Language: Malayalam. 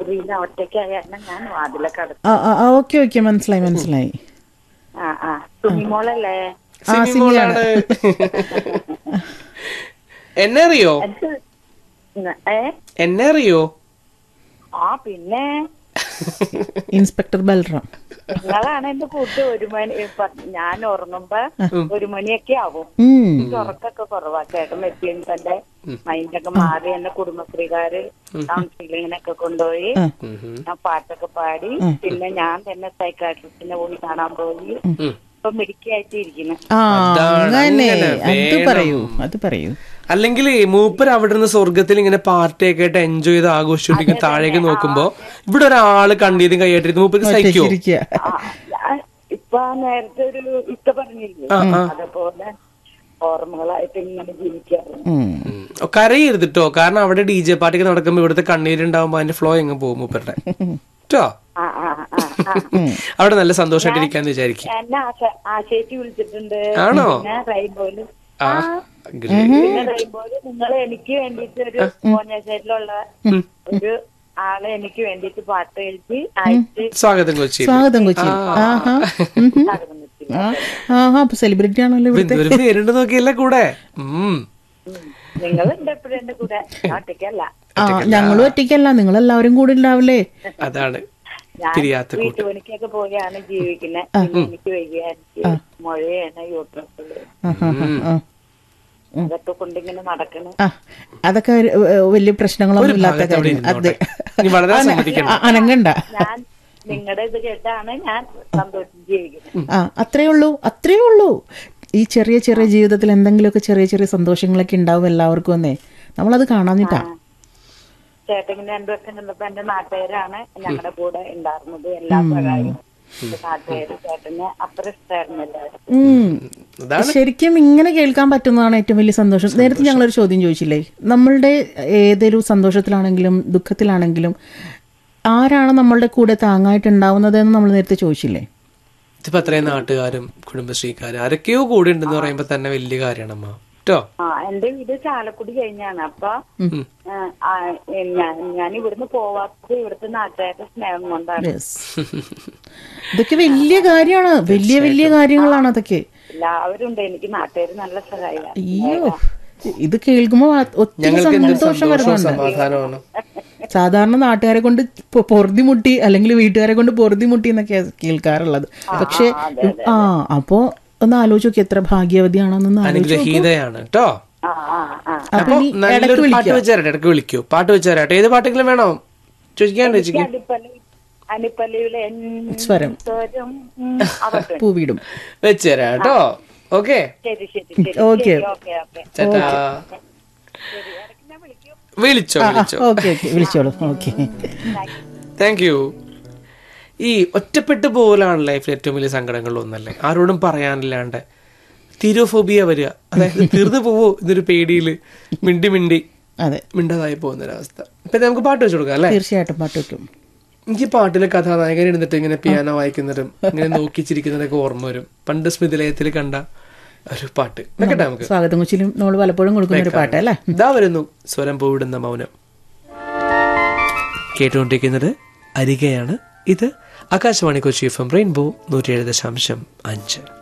മുറിയിൽ ഒറ്റയ്ക്കായ കാരണം ഞാൻ വാതിലൊക്കെ അടച്ചു ആ ആ ഓക്കെ ഓക്കെ മനസ്സിലായി മനസ്സിലായി ആ ആ സുമിമോളല്ലേ ആ സിമിയാണ് എന്നെ അറിയോ എന്ത് ഇന്ന് ഏ എന്നെ അറിയോ ആ പിന്നെ ഇൻസ്പെക്ടർ ബൽറാം നിങ്ങളാണ് എന്റെ കൂട്ട് ഒരു മണി ഇപ്പൊ ഞാൻ ഉറങ്ങുമ്പോ ഒരു മണിയൊക്കെ ആവും ഉം. എനിക്ക് ഉറക്കൊക്കെ കുറവാ ചേട്ടൻ എത്തിയതിന് തന്റെ മൈൻഡൊക്കെ മാറി എന്നെ കുടുംബശ്രീകാര് കൗൺസിലിങ്ങിനൊക്കെ കൊണ്ടുപോയി ആ. ഞാൻ പാട്ടൊക്കെ പാടി പിന്നെ ഞാൻ തന്നെ സൈക്കാട്രിസ്റ്റിനെ പോയി കാണാൻ പോയി ഉം. ഇപ്പൊ മെഡിക്കായിട്ട് ഇരിക്കുന്നു ആ അതാണ്, അങ്ങനെ അങ്ങനെ അത് വേണം. പറയൂ അത് പറയൂ അല്ലെങ്കിൽ മൂപ്പർ അവിടെ നിന്ന് സ്വർഗത്തിൽ ഇങ്ങനെ പാർട്ടിയൊക്കെ ആയിട്ട് എൻജോയ് ചെയ്ത് ആഘോഷിച്ചോണ്ട് ഇങ്ങനെ താഴേക്ക് നോക്കുമ്പോ ഇവിടെ ഒരാള് കണ്ടീതും കൈയായിട്ടിരുന്ന് മൂപ്പർക്ക് സഹിക്കോ ഇരിക്കുക ആ, ഞാൻ ഇപ്പൊ നേരത്തെ ഒരു ഇത്ത പറഞ്ഞില്ലേ അതേപോലെ ഓർമ്മകളായിട്ട് ഇങ്ങനെ ജീവിക്കാറുണ്ട് ഉം. ഉം. ഓ, കരയരുത് ട്ടോ കാരണം അവിടെ ഡി ജെ പാർട്ടിക്ക് നടക്കുമ്പോ ഇവിടുത്തെ കണ്ണീരുണ്ടാവുമ്പോ അതിന്റെ ഫ്ലോ എങ്ങ് പോകും മൂപ്പരുടെ ട്ടോ ആ ആ ആ ആ അവിടെ നല്ല സന്തോഷമായിട്ട് ഇരിക്കാന്ന് വിചാരിക്കും എന്നെ ആശ ആശേച്ചി വിളിച്ചിട്ടുണ്ട് ആണോ? പിന്നെ റെയിൻബോയില് ആ great. പിന്നെ റെയിൻബോയില് നിങ്ങൾ എനിക്ക് വേണ്ടിയിട്ട് ഒരു മോനേശ്വരിലുള്ള ഒരു ആളെ എനിക്ക് വേണ്ടിയിട്ട് പാട്ട് എഴുതി അയച്ച് സ്വാഗതം കൊച്ചി സ്വാഗതം കൊച്ചി ആഹാ ഉം. സ്വാഗതം വെച്ചു ആ, ആഹാ അപ്പൊ സെലിബ്രിറ്റി ആണല്ലോ ഇവിടുത്തെ ഒരു പേരുണ്ട് നോക്കിയല്ല കൂടെ ഉം നിങ്ങളുണ്ട് എപ്പോഴും എന്റെ കൂടെ ഞാൻ ഒറ്റയ്ക്കല്ല ആ ഞങ്ങളും ഒറ്റയ്ക്കല്ല നിങ്ങൾ എല്ലാവരും കൂടി ഉണ്ടാവില്ലേ അതാണ് ഞാൻ പിരിയാത്ത കൂട്ട് വീട്ടുപണിക്കൊക്കെ പോയാണ് ജീവിക്കുന്നത് പിന്നെ എനിക്ക് വയ്യ എനിക്ക് മുഴയാണ് യൂട്രസില് ആഹാ, ആ. അതൊക്കെ കൊണ്ടിങ്ങനെ നടക്കണം ആ അതൊക്കെ ഒരു, ഏ, വലിയ പ്രശ്നങ്ങളൊന്നും ഇല്ലാത്ത ഭാഗത്ത് അവിടെ കാര്യം അതെ ഇരുന്നോട്ടെ. ഇനി വളരെ സമ്മതിക്കണം ആ, അനങ്ങണ്ട ഞാൻ നിങ്ങളുടെ ഇത് കേട്ടാണ് ഞാൻ സന്തോഷം ജീവിക്കുന്നത് ആ അത്രേ ഉള്ളൂ അത്രേ ഉള്ളൂ ഈ ചെറിയ ചെറിയ ജീവിതത്തിൽ എന്തെങ്കിലുമൊക്കെ ചെറിയ ചെറിയ സന്തോഷങ്ങളൊക്കെ ഉണ്ടാവും എല്ലാവർക്കും എന്നേ നമ്മളത് കാണാഞ്ഞിട്ടാ ചേട്ടൻ രണ്ടു വർഷം കണ്ടപ്പോ എന്റെ നാട്ടുകാരാണ് ഞങ്ങളുടെ കൂടെ ഉണ്ടായിരുന്നത് എല്ലാ പ്രകാരം നാട്ടുകാര് ചേട്ടന് അത്ര ഇഷ്ടമായിരുന്നു എല്ലാവരും ഉം. അതാണ് ശരിക്കും ഇങ്ങനെ കേൾക്കാൻ പറ്റുന്നതാണ് ഏറ്റവും വലിയ സന്തോഷം നേരത്തെ ഞങ്ങളൊരു ചോദ്യം ചോദിച്ചില്ലേ നമ്മളുടെ ഏതൊരു സന്തോഷത്തിലാണെങ്കിലും ദുഃഖത്തിലാണെങ്കിലും ആരാണ് നമ്മളുടെ കൂടെ താങ്ങായിട്ടുണ്ടാവുന്നത് എന്ന് നമ്മൾ നേരത്തെ ചോദിച്ചില്ലേ ഇതിപ്പോ അത്രയും നാട്ടുകാരും കുടുംബശ്രീക്കാരും ആരൊക്കെയോ കൂടെ ഉണ്ടെന്ന് പറയുമ്പോ തന്നെ വലിയ കാര്യമാണ് അമ്മ കേട്ടോ ആ എന്റെ വീട് ചാലക്കുടി കഴിഞ്ഞാണ് അപ്പൊ ആ, ആ, ഞാൻ ഞാൻ ഇവിടുന്ന് പോവാത്തത് ഇവിടുത്തെ നാട്ടുകാരുടെ സ്നേഹം കൊണ്ടാണ് യെസ് ഇതൊക്കെ വലിയ കാര്യമാണ് വലിയ വലിയ കാര്യങ്ങളാണ് അതൊക്കെ എല്ലാവരും ഉണ്ട് എനിക്ക് നാട്ടുകാർ നല്ല സഹായിക്കാം അയ്യോ ഇത് കേൾക്കുമ്പോ ആ- ഒത്തിരി ഞങ്ങൾക്ക് എന്തൊരു സന്തോഷം സന്തോഷവും വരുന്നുണ്ട് സമാധാനമാണ് സാധാരണ നാട്ടുകാരെ കൊണ്ട് പൊ- പൊറുതിമുട്ടി അല്ലെങ്കിൽ വീട്ടുകാരെ കൊണ്ട് പൊറുതിമുട്ടി എന്നൊക്കെയാ കേൾക്കാറുള്ളത് പക്ഷെ ആ അപ്പോ ഒന്ന് ആലോചിച്ച് നോക്കി എത്ര ഭാഗ്യവതിയാണെന്നൊന്ന് ആലോചിച്ച് അനുഗ്രഹീതയാണ് കേട്ടോ ആ ആ ആ അപ്പൊ നല്ലൊരു പാട്ട് വെച്ചേരട്ടെ ഇടയ്ക്ക് വിളിക്കൂ പാട്ട് വെച്ചേരട്ടെ ഏത് പാട്ടെങ്കിലും വേണോ ചോദിക്കാൻ ചേച്ചിക്ക് അനിപ്പല്ലി അനിപ്പല്ലിയിലെ എൻ സ്വരം സ്വരം ഉം, അതൊക്കെ ഉണ്ട്. പൂവിടും വെച്ചേരാ കേട്ടോ ഓക്കെ ശരി ശരി ശരി ഓക്കെ ഓക്കെ ഓക്കെ ചേട്ടാ വിളിച്ചോ വിളിച്ചോ ഓക്കെ ഓക്കെ വിളിച്ചോളൂ ഓക്കെ താങ്ക് യു ഈ ഒറ്റപ്പെട്ടു പോകലാണ് ലൈഫിൽ ഏറ്റവും വലിയ സങ്കടങ്ങളിലൊന്നല്ലേ ആരോടും പറയാനില്ലാണ്ട് തിരോഫോബിയ വരിക അതായത് തീർന്നു പോവോ എന്നൊരു പേടിയില് മിണ്ടി മിണ്ടി അതെ മിണ്ടാതായി പോകുന്ന ഒരവസ്ഥ ഇപ്പൊ നമുക്ക് പാട്ട് വെച്ചു കൊടുക്കാം അല്ലേ തീർച്ചയായിട്ടും പാട്ട് വെക്കും എനിക്ക് ഈ പാട്ടിലെ കഥാനായകൻ ഇരുന്നിട്ട് ഇങ്ങനെ പിയാനോ വായിക്കുന്നതും ഇങ്ങനെ നോക്കിച്ചിരിക്കുന്നതൊക്കെ ഓർമ്മ വരും പണ്ട് സ്മൃതിലയത്തിൽ കണ്ട ഒരു പാട്ട് വെക്കട്ടെ നമുക്ക് സ്വാഗതം കൊച്ചിലും നമ്മൾ പലപ്പോഴും കൊടുക്കുന്ന ഒരു പാട്ട് അല്ലേ ഇതാ വരുന്നു സ്വരം പൂവിടുന്ന മൗനം കേട്ടുകൊണ്ടിരിക്കുന്നത് അരികയാണ് ഇത് Akashvani Kochi F M rainbow നൂറ്റിയേഴ് ദശാംശം അഞ്ച്